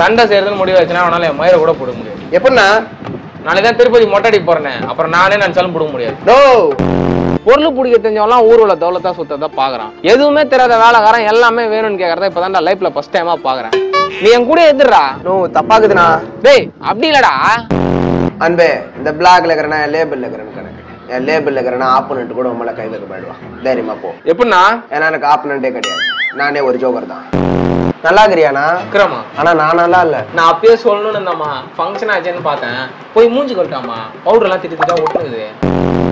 சண்டை செய்யறதுன்னு முடிவு வச்சுனா அவனால என் மயிரை கூட போட முடியாது எப்படிண்ணா நாளைக்கு தான் திருப்பதி மொட்டை அடிக்க போறேனே அப்புறம் நானே நினைச்சாலும் போட முடியாது நோ பொருள் பிடிக்க தெரிஞ்சவன்லாம் ஊர்வல தௌலத்தா சுத்தத்தை பாக்குறான் எதுவுமே தெரியாத வேலைக்காரன் எல்லாமே வேணும்னு கேக்குறத இப்பதான் லைஃப்ல ஃபர்ஸ்ட் டைமா பாக்குறேன் நீ என் கூட எதிர்றா நோ தப்பாக்குதுண்ணா டேய் அப்படி இல்லடா அன்பே இந்த பிளாக்ல இருக்கிறனா என் லேபிள்ல இருக்கிறேன்னு கணக்கு என் லேபிள்ல இருக்கிறனா ஆப்போனண்ட் கூட உங்களை கை வைக்க போயிடுவான் தைரியமா போ எப்படின்னா ஏன்னா எனக்கு ஆப்போனண்டே கிடையாது நானே ஒரு ஜோக்கர் தான் நல்லா இருக்கிறியாண்ணா விக்ரமா ஆனா நான் நல்லா இல்ல நான் அப்பயே சொல்லணும்னு இருந்தம்மா ஃபங்க்ஷன் ஆச்சுன்னு பார்த்தேன் போய் மூஞ்சி கொட்டாமா பவுடர் எல்லாம் திட்டு திட்டா ஒட்டுக்குது